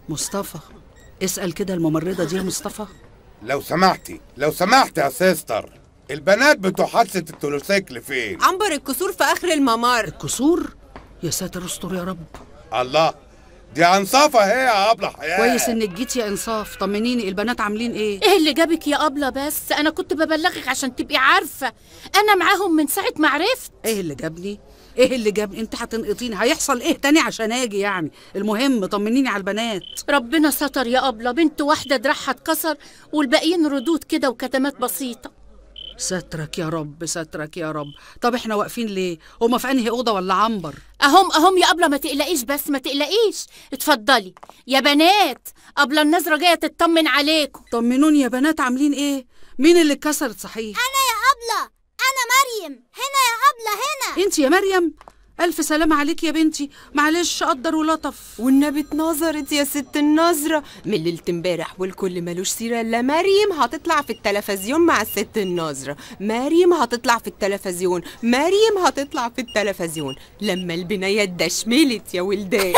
مصطفى اسأل كده الممرضة دي يا مصطفى لو سمحتي لو سمحتي يا سيستر البنات بتوع حادثة التروسيكل فين؟ عنبر الكسور في اخر الممر الكسور يا ساتر استر يا رب الله دي انصافة هي يا ابله حياة كويس انك جيتي يا انصاف طمنيني البنات عاملين ايه ايه اللي جابك يا أبلة بس انا كنت ببلغك عشان تبقي عارفة انا معاهم من ساعة ما عرفت ايه اللي جابني ايه اللي جابني انت هتنقطيني هيحصل ايه تاني عشان اجي يعني المهم طمنيني على البنات ربنا ستر يا أبلة بنت واحدة دراعها اتكسر والباقيين ردود كده وكتمات بسيطة سترك يا رب سترك يا رب طب احنا واقفين ليه هما في انهي اوضه ولا عنبر اهم اهم يا أبلة ما تقلقيش بس ما تقلقيش اتفضلي يا بنات أبلة النظرة جاية تطمن عليكم طمنوني يا بنات عاملين ايه مين اللي اتكسرت صحيح أنا يا أبلة أنا مريم هنا يا أبلة هنا انت يا مريم الف سلامه عليك يا بنتي معلش قدر ولطف والنبي اتنظرت يا ست النظرة من ليلة امبارح والكل ملوش سيرة الا مريم هتطلع في التلفزيون مع الست النظرة مريم هتطلع في التلفزيون مريم هتطلع في التلفزيون لما البناية اتدشملت يا ولدان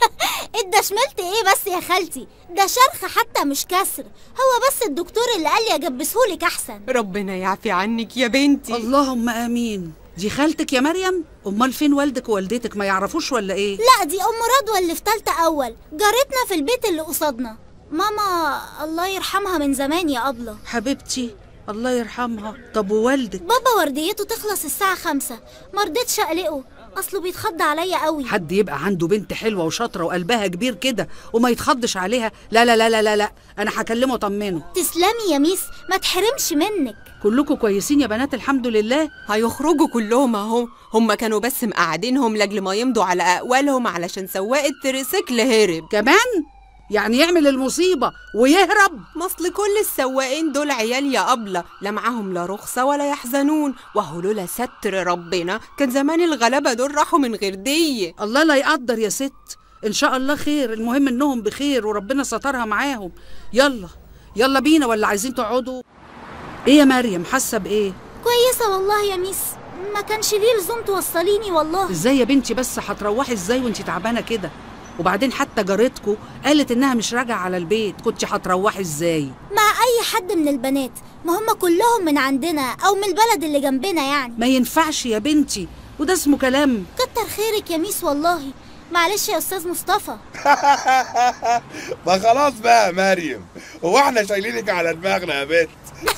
اتدشملت ايه بس يا خالتي ده شرخ حتى مش كسر هو بس الدكتور اللي قال لي اجبسهولك احسن ربنا يعفي عنك يا بنتي اللهم امين دي خالتك يا مريم امال فين والدك ووالدتك ما يعرفوش ولا ايه لا دي ام رضوى اللي في تالتة اول جارتنا في البيت اللي قصادنا ماما الله يرحمها من زمان يا أبلة حبيبتي الله يرحمها طب ووالدك بابا ورديته تخلص الساعة خمسة مرضتش أقلقه أصله بيتخض عليا قوي حد يبقى عنده بنت حلوه وشاطره وقلبها كبير كده وما يتخضش عليها لا لا لا لا لا, لا. انا هكلمه اطمنه تسلمي يا ميس ما تحرمش منك كلكم كويسين يا بنات الحمد لله هيخرجوا كلهم اهو هم كانوا بس مقعدينهم لاجل ما يمضوا على اقوالهم علشان سواق التريسيكل هرب كمان يعني يعمل المصيبه ويهرب مصل كل السواقين دول عيال يا أبلة لا معاهم لا رخصة ولا يحزنون وهو لولا ستر ربنا كان زمان الغلابة دول راحوا من غير دية الله لا يقدر يا ست ان شاء الله خير المهم انهم بخير وربنا سترها معاهم يلا يلا بينا ولا عايزين تقعدوا ايه يا مريم حاسه بايه كويسة والله يا ميس ما كانش ليه لزوم توصليني والله ازاي يا بنتي بس هتروحي ازاي وانتي تعبانه كده وبعدين حتى جارتكو قالت انها مش راجعه على البيت كنت هتروحي ازاي مع أي حد من البنات ما هم كلهم من عندنا أو من البلد اللي جنبنا يعني ما ينفعش يا بنتي وده اسمه كلام كتر خيرك يا ميس والله معلش يا أستاذ مصطفى ما خلاص بقى يا مريم هو احنا شايلينك على دماغنا يا بنت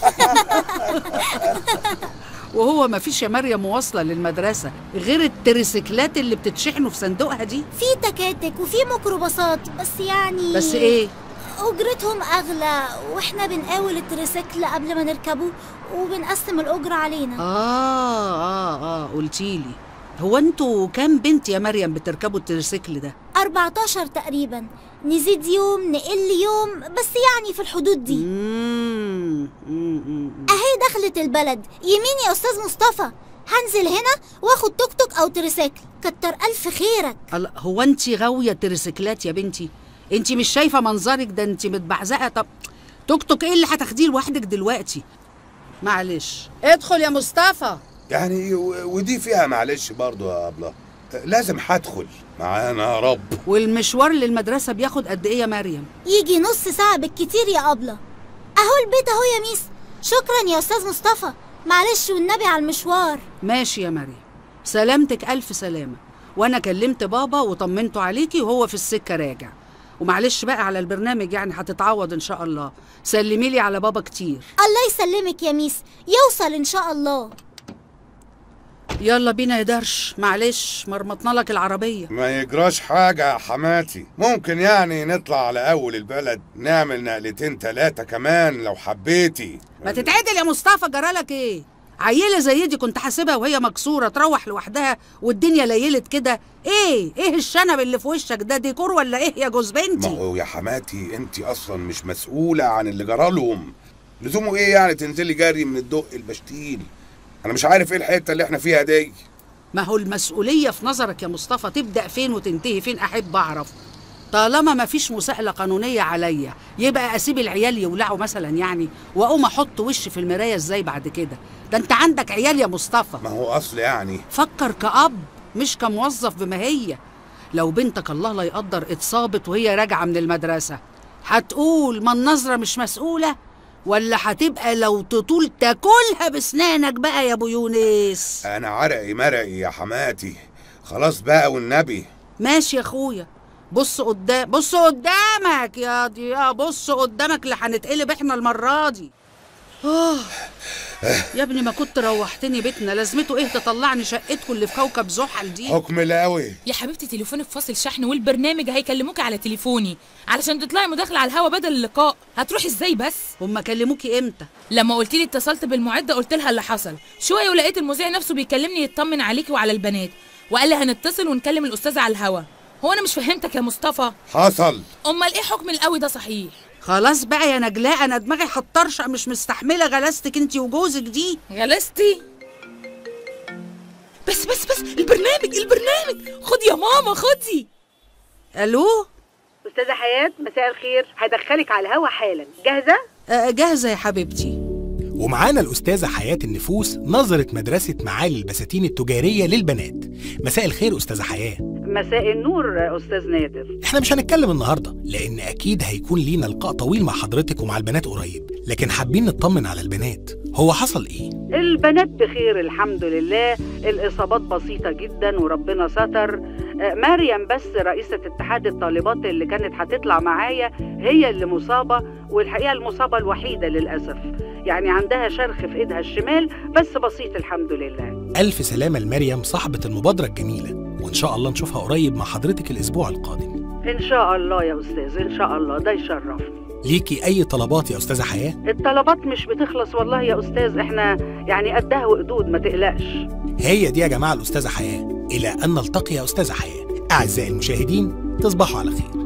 وهو ما فيش يا مريم مواصله للمدرسه غير التريسيكلات اللي بتتشحنوا في صندوقها دي في تكاتك وفي ميكروباصات بس يعني بس ايه أجرتهم أغلى وإحنا بنقاول التريسيكل قبل ما نركبه وبنقسم الأجرة علينا اه اه اه قلتيلي هو انتوا كام بنت يا مريم بتركبوا التريسيكل ده 14 تقريبا نزيد يوم نقل يوم بس يعني في الحدود دي مم، مم، مم. اهي دخلت البلد يمين يا استاذ مصطفى هنزل هنا واخد توك توك او تريسيكل كتر الف خيرك الله هو انت غاويه تريسيكلات يا بنتي انت مش شايفه منظرك ده انت متبعزقه طب توك توك ايه اللي هتاخديه لوحدك دلوقتي معلش ادخل يا مصطفى يعني و- ودي فيها معلش برضو يا أبلة لازم هدخل معانا يا رب والمشوار للمدرسه بياخد قد ايه يا مريم يجي نص ساعة بالكتير يا أبلة أهو البيت أهو يا ميس شكرا يا أستاذ مصطفى معلش والنبي على المشوار ماشي يا مريم سلامتك الف سلامه وانا كلمت بابا وطمنته عليكي وهو في السكه راجع ومعلش بقى على البرنامج يعني هتتعوض ان شاء الله سلمي لي على بابا كتير الله يسلمك يا ميس يوصل إن شاء الله يلا بينا يا درش معلش مرمطنا لك العربيه ما يجراش حاجة يا حماتي ممكن يعني نطلع على أول البلد نعمل نقلتين تلاتة كمان لو حبيتي ما تتعدل يا مصطفى جرالك ايه عيله زي دي كنت حاسبها وهي مكسوره تروح لوحدها والدنيا ليلت كده ايه ايه الشنب اللي في وشك ده ديكور ولا ايه يا جوز ما بنتي هو يا حماتي انت اصلا مش مسؤولة عن اللي جرالهم لزومه ايه يعني تنزلي جري من الدق البشتيل انا مش عارف ايه الحتة اللي احنا فيها دي ما هو المسؤوليه في نظرك يا مصطفى تبدا فين وتنتهي فين احب اعرف طالما ما فيش مساءله قانونيه عليا يبقى اسيب العيال يولعوا مثلا يعني واقوم احط وشي في المرايه ازاي بعد كده ده انت عندك عيال يا مصطفى ما هو اصل يعني فكر كأب مش كموظف بماهية لو بنتك الله لا يقدر اتصابت وهي راجعة من المدرسة هتقول ما النظرة مش مسؤولة ولا هتبقى لو تطول تاكلها بسنانك بقى يا ابو يونس انا عرقي مرقي يا حماتي خلاص بقى والنبي ماشي يا اخويا بص قدام بص قدامك يا دي يا بص قدامك اللي هنتقلب احنا المرة دي آه يا ابني ما كنت روحتني بيتنا لازمته ايه تطلعني شقتكم اللي في كوكب زحل دي حكم القوي يا حبيبتي تليفونك فاصل شحن والبرنامج هيكلموك على تليفوني علشان تطلعي مداخلة على الهوا بدل اللقاء هتروحي ازاي بس هما كلموكي امتى لما قلت لي اتصلت بالمعدة قلت لها اللي حصل شوية ولقيت المذيع نفسه بيكلمني يطمن عليكي وعلى البنات وقال لي هنتصل ونكلم الأستاذة على الهوا هو أنا مش فهمتك يا مصطفى حصل أمال إيه حكم القوي ده صحيح خلاص بقى يا نجلاء انا دماغي هتطرشق مش مستحمله غلاستك انتي وجوزك دي غلستي بس بس بس البرنامج البرنامج خدي يا ماما خدي الو أستاذة حياة مساء الخير هدخلك على الهوا حالا جاهزة؟ آه، جاهزه يا حبيبتي ومعانا الأستاذة حياة النفوس نظرة مدرسة معالي البساتين التجارية للبنات مساء الخير أستاذة حياة مساء النور أستاذ نادر احنا مش هنتكلم النهاردة لأن أكيد هيكون لينا لقاء طويل مع حضرتك ومع البنات قريب لكن حابين نطمن على البنات هو حصل إيه؟ البنات بخير الحمد لله الإصابات بسيطة جدا وربنا ستر آه، مريم بس رئيسة اتحاد الطالبات اللي كانت هتطلع معايا هي اللي مصابة والحقيقة المصابة الوحيدة للأسف يعني عندها شرخ في إيدها الشمال بس بسيط الحمد لله ألف سلامة لمريم صاحبة المبادرة الجميلة وإن شاء الله نشوفها قريب مع حضرتك الأسبوع القادم إن شاء الله يا أستاذ إن شاء الله ده يشرفني ليكي أي طلبات يا أستاذة حياة؟ الطلبات مش بتخلص والله يا أستاذ إحنا يعني قدها وقدود ما تقلقش هي دي يا جماعة الأستاذة حياة إلى أن نلتقي يا أستاذة حياة أعزائي المشاهدين تصبحوا على خير